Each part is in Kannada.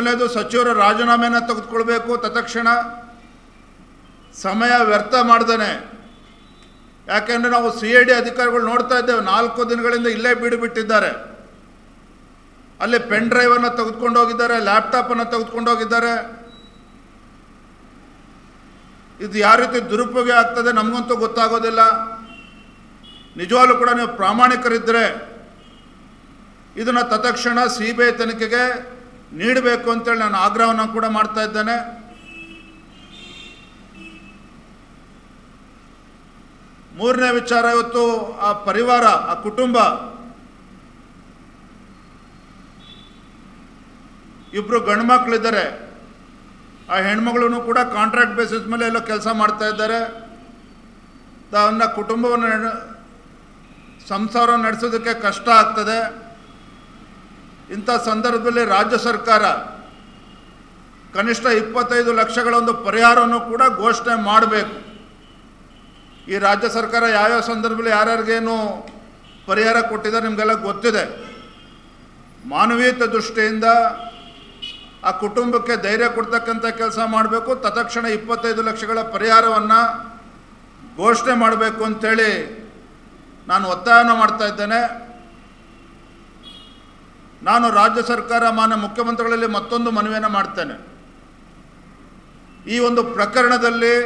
ಮೊದಲನೇದು ಸಚಿವರ ರಾಜೀನಾಮೆನ ತೆಗೆದುಕೊಳ್ಬೇಕು ತತ್ಕ್ಷಣ ಸಮಯ ವ್ಯರ್ಥ ಮಾಡ್ದಾನೆ ಯಾಕೆಂದರೆ ನಾವು ಸಿ ಐ ಡಿ ಅಧಿಕಾರಿಗಳು ನೋಡ್ತಾ ಇದ್ದೇವೆ ನಾಲ್ಕು ದಿನಗಳಿಂದ ಇಲ್ಲೇ ಬೀಡು ಬಿಟ್ಟಿದ್ದಾರೆ ಅಲ್ಲಿ ಪೆನ್ ಡ್ರೈವನ್ನು ತೆಗೆದುಕೊಂಡು ಹೋಗಿದ್ದಾರೆ ಲ್ಯಾಪ್ಟಾಪನ್ನು ತೆಗೆದುಕೊಂಡು ಹೋಗಿದ್ದಾರೆ ಇದು ಯಾವ ರೀತಿ ದುರುಪಯೋಗ ಆಗ್ತದೆ ನಮಗಂತೂ ಗೊತ್ತಾಗೋದಿಲ್ಲ ನಿಜವಾಗ್ಲೂ ಕೂಡ ನೀವು ಪ್ರಾಮಾಣಿಕರಿದ್ದರೆ ಇದನ್ನು ತತ್ಕ್ಷಣ ಸಿ ಬಿ ಐ ತನಿಖೆಗೆ ನೀಡಬೇಕು ಅಂತೇಳಿ ನಾನು ಆಗ್ರಹವನ್ನು ಕೂಡ ಮಾಡ್ತಾ ಇದ್ದೇನೆ ಮೂರನೇ ವಿಚಾರ ಇವತ್ತು ಆ ಪರಿವಾರ ಆ ಕುಟುಂಬ ಇಬ್ಬರು ಗಂಡು ಮಕ್ಕಳಿದ್ದಾರೆ ಆ ಹೆಣ್ಮಗಳು ಕೂಡ ಕಾಂಟ್ರಾಕ್ಟ್ ಬೇಸಿಸ್ ಮೇಲೆ ಎಲ್ಲ ಕೆಲಸ ಮಾಡ್ತಾ ಇದ್ದಾರೆ ತನ್ನ ಕುಟುಂಬವನ್ನು ನಡೆ- ಸಂಸಾರ ನಡೆಸೋದಕ್ಕೆ ಕಷ್ಟ ಆಗ್ತದೆ ಇಂಥ ಸಂದರ್ಭದಲ್ಲಿ ರಾಜ್ಯ ಸರ್ಕಾರ ಕನಿಷ್ಠ ಇಪ್ಪತ್ತೈದು ಲಕ್ಷಗಳ ಒಂದು ಪರಿಹಾರವನ್ನು ಕೂಡ ಘೋಷಣೆ ಮಾಡಬೇಕು ಈ ರಾಜ್ಯ ಸರ್ಕಾರ ಯಾವ್ಯಾವ ಸಂದರ್ಭದಲ್ಲಿ ಯಾರ್ಯಾರಿಗೇನು ಪರಿಹಾರ ಕೊಟ್ಟಿದ್ದಾರೆ ನಿಮಗೆಲ್ಲ ಗೊತ್ತಿದೆ ಮಾನವೀಯತೆ ದೃಷ್ಟಿಯಿಂದ ಆ ಕುಟುಂಬಕ್ಕೆ ಧೈರ್ಯ ಕೊಡ್ತಕ್ಕಂಥ ಕೆಲಸ ಮಾಡಬೇಕು ತತ್ಕ್ಷಣ ಇಪ್ಪತ್ತೈದು ಲಕ್ಷಗಳ ಪರಿಹಾರವನ್ನು ಘೋಷಣೆ ಮಾಡಬೇಕು ಅಂಥೇಳಿ ನಾನು ಒತ್ತಾಯನ ಮಾಡ್ತಾ ಇದ್ದೇನೆ ನಾನು ರಾಜ್ಯ ಸರ್ಕಾರ ಮಾನ್ಯ ಮುಖ್ಯಮಂತ್ರಿಗಳಲ್ಲಿ ಮತ್ತೊಂದು ಮನವಿಯನ್ನು ಮಾಡ್ತೇನೆ ಈ ಒಂದು ಪ್ರಕರಣದಲ್ಲಿ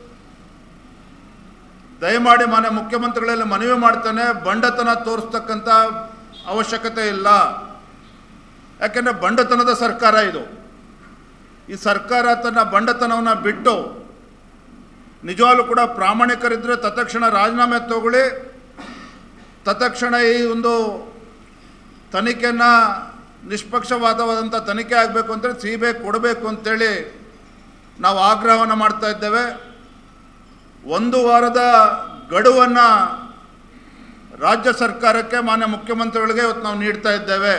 ದಯಮಾಡಿ ಮಾನ್ಯ ಮುಖ್ಯಮಂತ್ರಿಗಳಲ್ಲಿ ಮನವಿ ಮಾಡ್ತೇನೆ ಬಂಡತನ ತೋರಿಸ್ತಕ್ಕಂಥ ಅವಶ್ಯಕತೆ ಇಲ್ಲ ಯಾಕೆಂದರೆ ಬಂಡತನದ ಸರ್ಕಾರ ಇದು ಈ ಸರ್ಕಾರ ತನ್ನ ಬಂಡತನವನ್ನು ಬಿಟ್ಟು ನಿಜವಾಗ್ಲೂ ಕೂಡ ಪ್ರಾಮಾಣಿಕರಿದ್ದರೆ ತತ್ಕ್ಷಣ ರಾಜೀನಾಮೆ ತಗೊಳ್ಳಿ ತತ್ಕ್ಷಣ ಈ ಒಂದು ತನಿಖೆಯನ್ನು ನಿಷ್ಪಕ್ಷಪಾತವಾದಂಥ ತನಿಖೆ ಆಗಬೇಕು ಅಂತೇಳಿ ಸಿ ಬಿ ಐ ಕೊಡಬೇಕು ಅಂತೇಳಿ ನಾವು ಆಗ್ರಹವನ್ನು ಮಾಡ್ತಾ ಇದ್ದೇವೆ ಒಂದು ವಾರದ ಗಡುವನ್ನು ರಾಜ್ಯ ಸರ್ಕಾರಕ್ಕೆ ಮಾನ್ಯ ಮುಖ್ಯಮಂತ್ರಿಗಳಿಗೆ ಇವತ್ತು ನಾವು ನೀಡ್ತಾ ಇದ್ದೇವೆ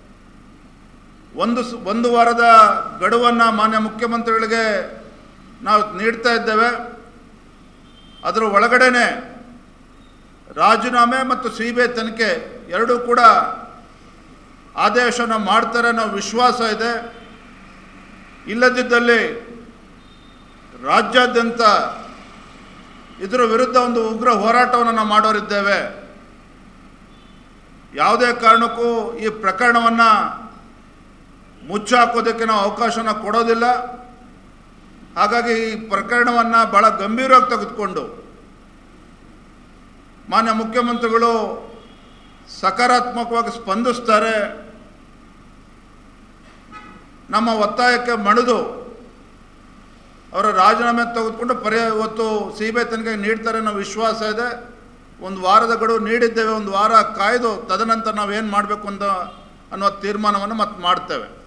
ಒಂದು ಸ್- ಒಂದು ವಾರದ ಗಡುವನ್ನು ಮಾನ್ಯ ಮುಖ್ಯಮಂತ್ರಿಗಳಿಗೆ ನಾವು ನೀಡ್ತಾ ಇದ್ದೇವೆ ಅದರ ಒಳಗಡೆನೆ ರಾಜೀನಾಮೆ ಮತ್ತು ಸಿ ಬಿ ಐ ತನಿಖೆ ಎರಡೂ ಕೂಡ ಆದೇಶನ ಮಾಡ್ತಾರೆ ಅನ್ನೋ ವಿಶ್ವಾಸ ಇದೆ ಇಲ್ಲದಿದ್ದಲ್ಲಿ ರಾಜ್ಯಾದ್ಯಂತ ಇದರ ವಿರುದ್ಧ ಒಂದು ಉಗ್ರ ಹೋರಾಟವನ್ನು ನಾವು ಮಾಡೋರಿದ್ದೇವೆ ಯಾವುದೇ ಕಾರಣಕ್ಕೂ ಈ ಪ್ರಕರಣವನ್ನು ಮುಚ್ಚಾಕೋದಕ್ಕೆ ನಾವು ಅವಕಾಶನ ಕೊಡೋದಿಲ್ಲ ಹಾಗಾಗಿ ಈ ಪ್ರಕರಣವನ್ನು ಭಾಳ ಗಂಭೀರವಾಗಿ ತೆಗೆದುಕೊಂಡು ಮಾನ್ಯ ಮುಖ್ಯಮಂತ್ರಿಗಳು ಸಕಾರಾತ್ಮಕವಾಗಿ ಸ್ಪಂದಿಸ್ತಾರೆ ನಮ್ಮ ಒತ್ತಾಯಕ್ಕೆ ಮಣಿದು ಅವರ ರಾಜೀನಾಮೆ ತೆಗೆದುಕೊಂಡು ಪರಿ ಇವತ್ತು ಸಿ ಬಿ ಐ ತನಿಖೆಗೆ ನೀಡ್ತಾರೆ ಅನ್ನೋ ವಿಶ್ವಾಸ ಇದೆ ಒಂದು ವಾರದ ಗಡುವು ನೀಡಿದ್ದೇವೆ ಒಂದು ವಾರ ಕಾಯ್ದು ತದನಂತರ ನಾವೇನು ಮಾಡಬೇಕು ಅಂತ ಅನ್ನೋ ತೀರ್ಮಾನವನ್ನು ಮತ್ತೆ ಮಾಡ್ತೇವೆ